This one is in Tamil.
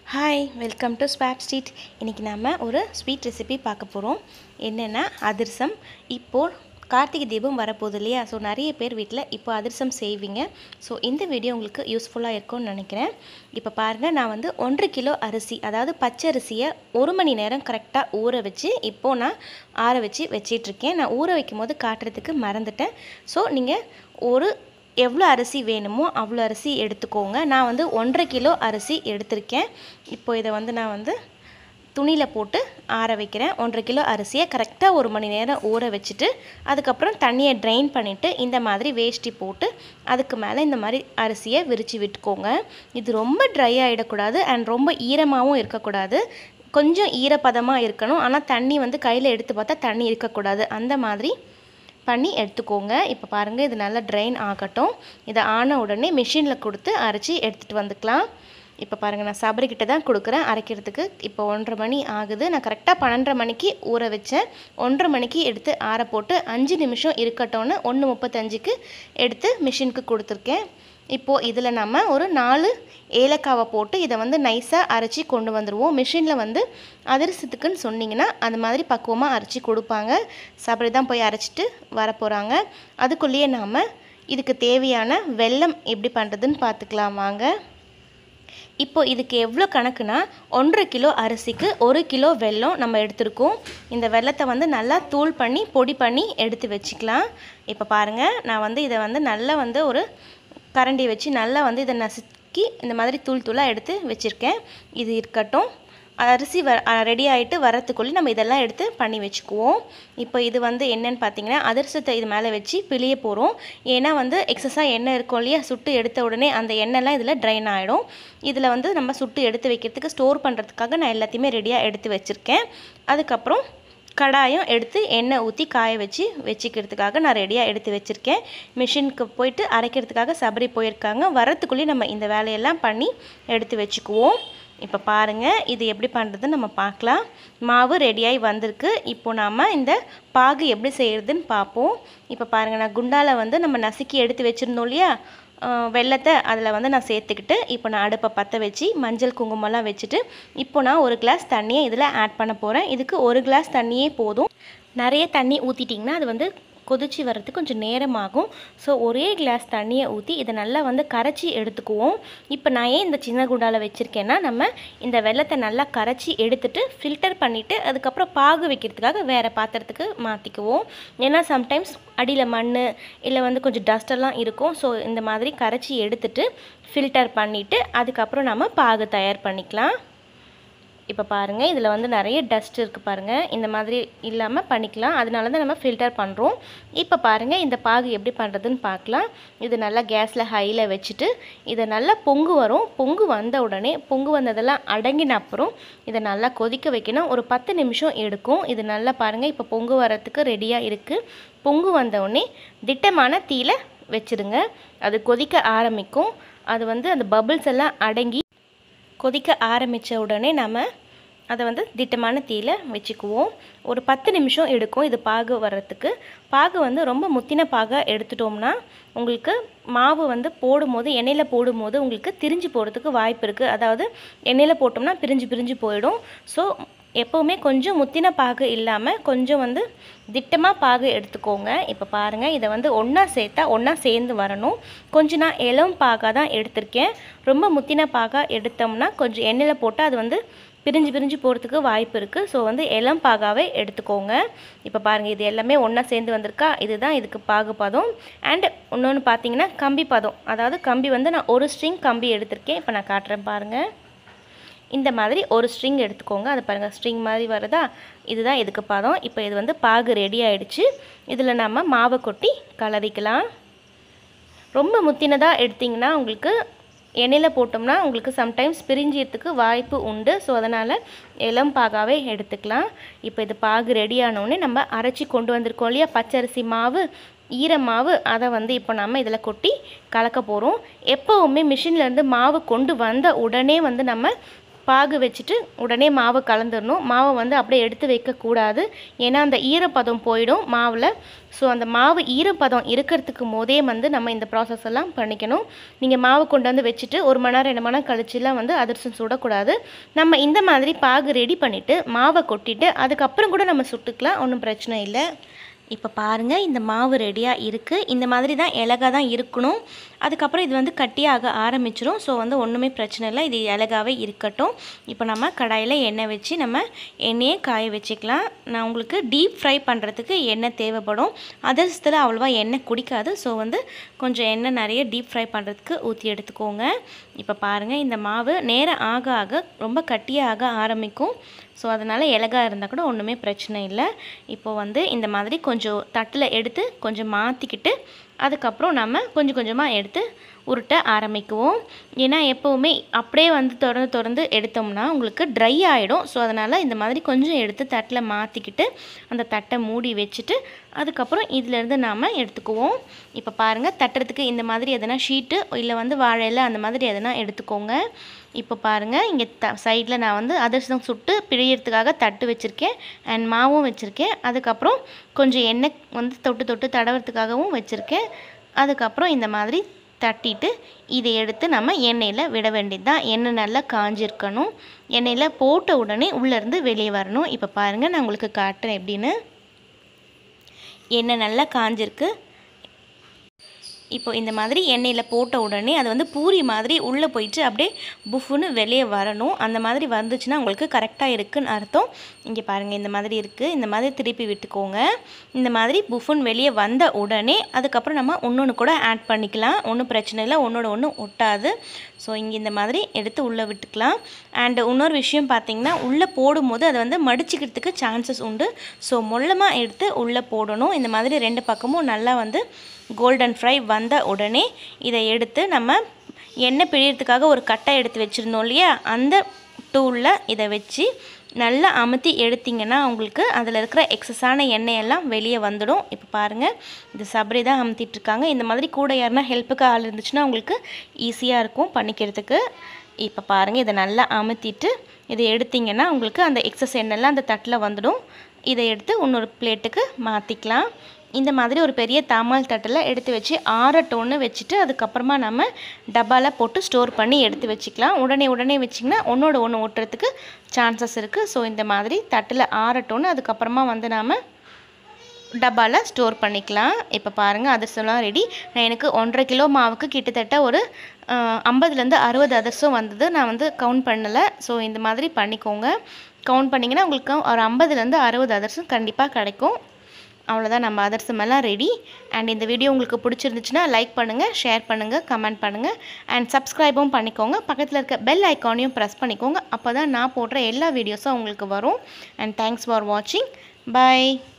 hi welcome to swap street இன்றைக்கி நம்ம ஒரு ஸ்வீட் ரெசிபி பார்க்க போகிறோம் என்னென்னா அதிரசம் இப்போது கார்த்திகை தீபம் வரப்போகுது இல்லையா ஸோ நிறைய பேர் வீட்டில் இப்போ அதிரசம் செய்வீங்க ஸோ இந்த வீடியோ உங்களுக்கு யூஸ்ஃபுல்லாக இருக்கும்னு நினைக்கிறேன் இப்போ பாருங்கள் நான் வந்து ஒன்றரை கிலோ அரிசி அதாவது பச்சை அரிசியை ஒரு மணி நேரம் கரெக்டாக ஊற வச்சு இப்போது நான் ஆற வச்சு வச்சிட்ருக்கேன் நான் ஊற வைக்கும் போது காட்டுறதுக்கு மறந்துட்டேன் ஸோ நீங்கள் ஒரு எவ்வளோ அரிசி வேணுமோ அவ்வளோ அரிசி எடுத்துக்கோங்க நான் வந்து ஒன்றரை கிலோ அரிசி எடுத்திருக்கேன் இப்போ இதை வந்து நான் வந்து துணியில் போட்டு ஆற வைக்கிறேன் ஒன்றரை கிலோ அரிசியை கரெக்டாக ஒரு மணி நேரம் ஊற வச்சுட்டு அதுக்கப்புறம் தண்ணியை ட்ரைன் பண்ணிவிட்டு இந்த மாதிரி வேஷ்டி போட்டு அதுக்கு மேலே இந்த மாதிரி அரிசியை விரித்து விட்டுக்கோங்க இது ரொம்ப ட்ரை ஆகிடக்கூடாது அண்ட் ரொம்ப ஈரமாகவும் இருக்கக்கூடாது கொஞ்சம் ஈரப்பதமாக இருக்கணும் ஆனால் தண்ணி வந்து கையில் எடுத்து பார்த்தா தண்ணி இருக்கக்கூடாது அந்த மாதிரி பண்ணி எடுத்துக்கோங்க இப்போ பாருங்கள் இது நல்லா ட்ரைன் ஆகட்டும் இதை ஆன உடனே மிஷினில் கொடுத்து அரைச்சி எடுத்துகிட்டு வந்துக்கலாம் இப்போ பாருங்கள் நான் சபரிக்கிட்ட தான் கொடுக்குறேன் அரைக்கிறதுக்கு இப்போ ஒன்றரை மணி ஆகுது நான் கரெக்டாக பன்னெண்டரை மணிக்கு ஊற வச்சேன் ஒன்றரை மணிக்கு எடுத்து ஆற போட்டு அஞ்சு நிமிஷம் இருக்கட்டும்னு ஒன்று முப்பத்தஞ்சுக்கு எடுத்து மிஷினுக்கு கொடுத்துருக்கேன் இப்போது இதில் நம்ம ஒரு நாலு ஏலக்காவை போட்டு இதை வந்து நைஸாக அரைச்சி கொண்டு வந்துடுவோம் மிஷினில் வந்து அதிரசத்துக்குன்னு சொன்னிங்கன்னா அந்த மாதிரி பக்குவமாக அரைச்சி கொடுப்பாங்க சபரி தான் போய் அரைச்சிட்டு வர போகிறாங்க அதுக்குள்ளேயே நாம் இதுக்கு தேவையான வெல்லம் எப்படி பண்ணுறதுன்னு பார்த்துக்கலாம் வாங்க இப்போ இதுக்கு எவ்வளோ கணக்குனா ஒன்றரை கிலோ அரிசிக்கு ஒரு கிலோ வெல்லம் நம்ம எடுத்திருக்கோம் இந்த வெல்லத்தை வந்து நல்லா தூள் பண்ணி பொடி பண்ணி எடுத்து வச்சுக்கலாம் இப்போ பாருங்கள் நான் வந்து இதை வந்து நல்லா வந்து ஒரு கரண்டி வச்சு நல்லா வந்து இதை நசுக்கி இந்த மாதிரி தூள் தூளாக எடுத்து வச்சுருக்கேன் இது இருக்கட்டும் அரிசி வ ரெடி ஆகிட்டு வரத்துக்குள்ளே நம்ம இதெல்லாம் எடுத்து பண்ணி வச்சுக்குவோம் இப்போ இது வந்து என்னென்னு பார்த்தீங்கன்னா அதிரசத்தை இது மேலே வச்சு பிழிய போகிறோம் ஏன்னா வந்து எக்ஸஸாக எண்ணெய் இருக்கும் இல்லையா சுட்டு எடுத்த உடனே அந்த எண்ணெய்லாம் இதில் ட்ரைன் ஆகிடும் இதில் வந்து நம்ம சுட்டு எடுத்து வைக்கிறதுக்கு ஸ்டோர் பண்ணுறதுக்காக நான் எல்லாத்தையுமே ரெடியாக எடுத்து வச்சுருக்கேன் அதுக்கப்புறம் கடாயம் எடுத்து எண்ணெய் ஊற்றி காய வச்சு வச்சுக்கிறதுக்காக நான் ரெடியாக எடுத்து வச்சுருக்கேன் மிஷினுக்கு போயிட்டு அரைக்கிறதுக்காக சபரி போயிருக்காங்க வரத்துக்குள்ளேயே நம்ம இந்த வேலையெல்லாம் பண்ணி எடுத்து வச்சுக்குவோம் இப்போ பாருங்கள் இது எப்படி பண்ணுறதுன்னு நம்ம பார்க்கலாம் மாவு ரெடியாகி வந்திருக்கு இப்போ நாம் இந்த பாகு எப்படி செய்கிறதுன்னு பார்ப்போம் இப்போ பாருங்கள் நான் குண்டாவில் வந்து நம்ம நசுக்கி எடுத்து வச்சுருந்தோம் இல்லையா வெள்ளத்தை அதில் வந்து நான் சேர்த்துக்கிட்டு இப்போ நான் அடுப்பை பற்ற வச்சு மஞ்சள் குங்குமம்லாம் வச்சுட்டு இப்போ நான் ஒரு கிளாஸ் தண்ணியை இதில் ஆட் பண்ண போகிறேன் இதுக்கு ஒரு கிளாஸ் தண்ணியே போதும் நிறைய தண்ணி ஊற்றிட்டிங்கன்னா அது வந்து கொதிச்சு வர்றதுக்கு கொஞ்சம் நேரமாகும் ஸோ ஒரே கிளாஸ் தண்ணியை ஊற்றி இதை நல்லா வந்து கரைச்சி எடுத்துக்குவோம் இப்போ நான் ஏன் இந்த சின்ன குண்டாவில் வச்சுருக்கேன்னா நம்ம இந்த வெள்ளத்தை நல்லா கரைச்சி எடுத்துட்டு ஃபில்டர் பண்ணிவிட்டு அதுக்கப்புறம் பாகு வைக்கிறதுக்காக வேறு பாத்திரத்துக்கு மாற்றிக்குவோம் ஏன்னா சம்டைம்ஸ் அடியில் மண் இல்லை வந்து கொஞ்சம் டஸ்டெல்லாம் இருக்கும் ஸோ இந்த மாதிரி கரைச்சி எடுத்துட்டு ஃபில்டர் பண்ணிவிட்டு அதுக்கப்புறம் நம்ம பாகு தயார் பண்ணிக்கலாம் இப்போ பாருங்கள் இதில் வந்து நிறைய டஸ்ட் இருக்குது பாருங்கள் இந்த மாதிரி இல்லாமல் பண்ணிக்கலாம் அதனால தான் நம்ம ஃபில்டர் பண்ணுறோம் இப்போ பாருங்கள் இந்த பாகு எப்படி பண்ணுறதுன்னு பார்க்கலாம் இது நல்லா கேஸில் ஹையில் வச்சுட்டு இதை நல்லா பொங்கு வரும் பொங்கு வந்த உடனே பொங்கு வந்ததெல்லாம் அடங்கின அப்புறம் இதை நல்லா கொதிக்க வைக்கணும் ஒரு பத்து நிமிஷம் எடுக்கும் இது நல்லா பாருங்கள் இப்போ பொங்கு வரத்துக்கு ரெடியாக இருக்குது பொங்கு வந்த உடனே திட்டமான தீயில் வச்சுருங்க அது கொதிக்க ஆரம்பிக்கும் அது வந்து அந்த பபிள்ஸ் எல்லாம் அடங்கி கொதிக்க ஆரம்பித்த உடனே நம்ம அதை வந்து திட்டமான தீயில் வச்சுக்குவோம் ஒரு பத்து நிமிஷம் எடுக்கும் இது பாகு வர்றதுக்கு பாகு வந்து ரொம்ப முத்தின பாகாக எடுத்துட்டோம்னா உங்களுக்கு மாவு வந்து போடும்போது எண்ணெயில் போடும்போது உங்களுக்கு திரிஞ்சு போகிறதுக்கு வாய்ப்பு இருக்குது அதாவது எண்ணெயில் போட்டோம்னா பிரிஞ்சு பிரிஞ்சு போயிடும் ஸோ எப்போவுமே கொஞ்சம் முத்தின பாகு இல்லாமல் கொஞ்சம் வந்து திட்டமாக பாகு எடுத்துக்கோங்க இப்போ பாருங்கள் இதை வந்து ஒன்றா சேர்த்தா ஒன்றா சேர்ந்து வரணும் கொஞ்சம் நான் இளம் பாகாக தான் எடுத்திருக்கேன் ரொம்ப முத்தின பாகாக எடுத்தோம்னா கொஞ்சம் எண்ணெயில் போட்டால் அது வந்து பிரிஞ்சு பிரிஞ்சு போகிறதுக்கு வாய்ப்பு இருக்குது ஸோ வந்து இளம் பாகாவே எடுத்துக்கோங்க இப்போ பாருங்கள் இது எல்லாமே ஒன்றா சேர்ந்து வந்திருக்கா இதுதான் இதுக்கு பாகு பதம் அண்ட் இன்னொன்று பார்த்தீங்கன்னா கம்பி பதம் அதாவது கம்பி வந்து நான் ஒரு ஸ்ட்ரிங் கம்பி எடுத்திருக்கேன் இப்போ நான் காட்டுறேன் பாருங்கள் இந்த மாதிரி ஒரு ஸ்ட்ரிங் எடுத்துக்கோங்க அது பாருங்கள் ஸ்ட்ரிங் மாதிரி வருதா இதுதான் இதுக்கு பதம் இப்போ இது வந்து பாகு ரெடி ஆகிடுச்சு இதில் நம்ம மாவை கொட்டி கலரிக்கலாம் ரொம்ப முத்தினதாக எடுத்திங்கன்னா உங்களுக்கு எண்ணெயில் போட்டோம்னா உங்களுக்கு சம்டைம்ஸ் பிரிஞ்சிறதுக்கு வாய்ப்பு உண்டு ஸோ அதனால் இளம் பாகாவே எடுத்துக்கலாம் இப்போ இது பாகு ரெடி ஆனோடனே நம்ம அரைச்சி கொண்டு வந்திருக்கோம் இல்லையா பச்சரிசி மாவு ஈர மாவு அதை வந்து இப்போ நம்ம இதில் கொட்டி கலக்க போகிறோம் எப்போவுமே மிஷின்லேருந்து மாவு கொண்டு வந்த உடனே வந்து நம்ம பாகு வச்சுட்டு உடனே மாவை கலந்துடணும் மாவை வந்து அப்படியே எடுத்து வைக்கக்கூடாது ஏன்னா அந்த ஈரப்பதம் போயிடும் மாவில் ஸோ அந்த மாவு ஈரப்பதம் இருக்கிறதுக்கு போதே வந்து நம்ம இந்த ப்ராசஸ் எல்லாம் பண்ணிக்கணும் நீங்கள் மாவு கொண்டு வந்து வச்சுட்டு ஒரு மணி நேரம் ரெண்டு மணி நேரம் கழிச்சுலாம் வந்து அதிரசம் சுடக்கூடாது நம்ம இந்த மாதிரி பாகு ரெடி பண்ணிவிட்டு மாவை கொட்டிட்டு அதுக்கப்புறம் கூட நம்ம சுட்டுக்கலாம் ஒன்றும் பிரச்சனை இல்லை இப்போ பாருங்கள் இந்த மாவு ரெடியாக இருக்குது இந்த மாதிரி தான் இலகா தான் இருக்கணும் அதுக்கப்புறம் இது வந்து கட்டியாக ஆரம்பிச்சிரும் ஸோ வந்து ஒன்றுமே பிரச்சனை இல்லை இது இலகாவே இருக்கட்டும் இப்போ நம்ம கடாயில் எண்ணெய் வச்சு நம்ம எண்ணெயை காய வச்சுக்கலாம் நான் உங்களுக்கு டீப் ஃப்ரை பண்ணுறதுக்கு எண்ணெய் தேவைப்படும் அதிரசத்தில் அவ்வளோவா எண்ணெய் குடிக்காது ஸோ வந்து கொஞ்சம் எண்ணெய் நிறைய டீப் ஃப்ரை பண்ணுறதுக்கு ஊற்றி எடுத்துக்கோங்க இப்போ பாருங்கள் இந்த மாவு நேரம் ஆக ஆக ரொம்ப கட்டியாக ஆரம்பிக்கும் ஸோ அதனால் இலகா இருந்தால் கூட ஒன்றுமே பிரச்சனை இல்லை இப்போ வந்து இந்த மாதிரி கொஞ்சம் தட்டில் எடுத்து கொஞ்சம் மாற்றிக்கிட்டு அதுக்கப்புறம் நம்ம கொஞ்சம் கொஞ்சமாக எடுத்து உருட்ட ஆரம்பிக்குவோம் ஏன்னா எப்போவுமே அப்படியே வந்து திறந்து திறந்து எடுத்தோம்னா உங்களுக்கு ட்ரை ஆகிடும் ஸோ அதனால் இந்த மாதிரி கொஞ்சம் எடுத்து தட்டில் மாற்றிக்கிட்டு அந்த தட்டை மூடி வச்சுட்டு அதுக்கப்புறம் இதிலேருந்து நாம் எடுத்துக்குவோம் இப்போ பாருங்கள் தட்டுறதுக்கு இந்த மாதிரி எதனா ஷீட்டு இல்லை வந்து வாழை இலை அந்த மாதிரி எதனா எடுத்துக்கோங்க இப்போ பாருங்கள் இங்கே த சைடில் நான் வந்து அதிரசம் சுட்டு பிழியறதுக்காக தட்டு வச்சுருக்கேன் அண்ட் மாவும் வச்சுருக்கேன் அதுக்கப்புறம் கொஞ்சம் எண்ணெய் வந்து தொட்டு தொட்டு தடவுறதுக்காகவும் வச்சுருக்கேன் அதுக்கப்புறம் இந்த மாதிரி தட்டிட்டு இதை எடுத்து நம்ம எண்ணெயில் விட வேண்டியது தான் எண்ணெய் நல்லா காஞ்சிருக்கணும் எண்ணெயில் போட்ட உடனே உள்ளேருந்து வெளியே வரணும் இப்போ பாருங்கள் நான் உங்களுக்கு காட்டுறேன் எப்படின்னு எண்ணெய் நல்லா காஞ்சிருக்கு இப்போ இந்த மாதிரி எண்ணெயில் போட்ட உடனே அது வந்து பூரி மாதிரி உள்ளே போயிட்டு அப்படியே புஃப்னு வெளியே வரணும் அந்த மாதிரி வந்துச்சுன்னா உங்களுக்கு கரெக்டாக இருக்குன்னு அர்த்தம் இங்கே பாருங்கள் இந்த மாதிரி இருக்குது இந்த மாதிரி திருப்பி விட்டுக்கோங்க இந்த மாதிரி புஃபுன் வெளியே வந்த உடனே அதுக்கப்புறம் நம்ம ஒன்று கூட ஆட் பண்ணிக்கலாம் ஒன்றும் பிரச்சனை இல்லை ஒன்றோட ஒன்று ஒட்டாது ஸோ இங்கே இந்த மாதிரி எடுத்து உள்ளே விட்டுக்கலாம் அண்டு இன்னொரு விஷயம் பார்த்தீங்கன்னா உள்ளே போடும்போது அதை வந்து மடிச்சிக்கிறதுக்கு சான்சஸ் உண்டு ஸோ மொல்லமாக எடுத்து உள்ளே போடணும் இந்த மாதிரி ரெண்டு பக்கமும் நல்லா வந்து கோல்டன் ஃப்ரை வந்த உடனே இதை எடுத்து நம்ம எண்ணெய் பிழியறதுக்காக ஒரு கட்டை எடுத்து வச்சுருந்தோம் இல்லையா அந்த டூலில் இதை வச்சு நல்லா அமுத்தி எடுத்திங்கன்னா உங்களுக்கு அதில் இருக்கிற எக்ஸஸான எண்ணெயெல்லாம் வெளியே வந்துடும் இப்போ பாருங்கள் இது சபரி தான் அமுத்திட்டுருக்காங்க இந்த மாதிரி கூட யாருன்னா ஹெல்ப்புக்கு ஆள் இருந்துச்சுன்னா உங்களுக்கு ஈஸியாக இருக்கும் பண்ணிக்கிறதுக்கு இப்போ பாருங்கள் இதை நல்லா அமுத்திட்டு இதை எடுத்திங்கன்னா உங்களுக்கு அந்த எக்ஸஸ் எண்ணெய்லாம் அந்த தட்டில் வந்துடும் இதை எடுத்து இன்னொரு பிளேட்டுக்கு மாற்றிக்கலாம் இந்த மாதிரி ஒரு பெரிய தாமால் தட்டில் எடுத்து வச்சு ஆறட்டோன்னு வச்சுட்டு அதுக்கப்புறமா நம்ம டப்பாவில் போட்டு ஸ்டோர் பண்ணி எடுத்து வச்சுக்கலாம் உடனே உடனே வச்சிங்கன்னா ஒன்றோட ஒன்று ஓட்டுறதுக்கு சான்சஸ் இருக்குது ஸோ இந்த மாதிரி தட்டில் ஆறட்டோன்னு அதுக்கப்புறமா வந்து நாம் டப்பாவில் ஸ்டோர் பண்ணிக்கலாம் இப்போ பாருங்கள் அதிரசம்லாம் ரெடி நான் எனக்கு ஒன்றரை கிலோ மாவுக்கு கிட்டத்தட்ட ஒரு ஐம்பதுலேருந்து அறுபது அதிரசம் வந்தது நான் வந்து கவுண்ட் பண்ணலை ஸோ இந்த மாதிரி பண்ணிக்கோங்க கவுண்ட் பண்ணிங்கன்னா உங்களுக்கு ஒரு ஐம்பதுலேருந்து அறுபது அதிரசம் கண்டிப்பாக கிடைக்கும் அவ்வளோதான் நம்ம அதிரசம் எல்லாம் ரெடி அண்ட் இந்த வீடியோ உங்களுக்கு பிடிச்சிருந்துச்சுன்னா லைக் பண்ணுங்கள் ஷேர் பண்ணுங்கள் கமெண்ட் பண்ணுங்கள் அண்ட் சப்ஸ்கிரைபும் பண்ணிக்கோங்க பக்கத்தில் இருக்க பெல் ஐக்கானையும் ப்ரெஸ் பண்ணிக்கோங்க அப்போ தான் நான் போடுற எல்லா வீடியோஸும் உங்களுக்கு வரும் அண்ட் தேங்க்ஸ் ஃபார் வாட்சிங் பை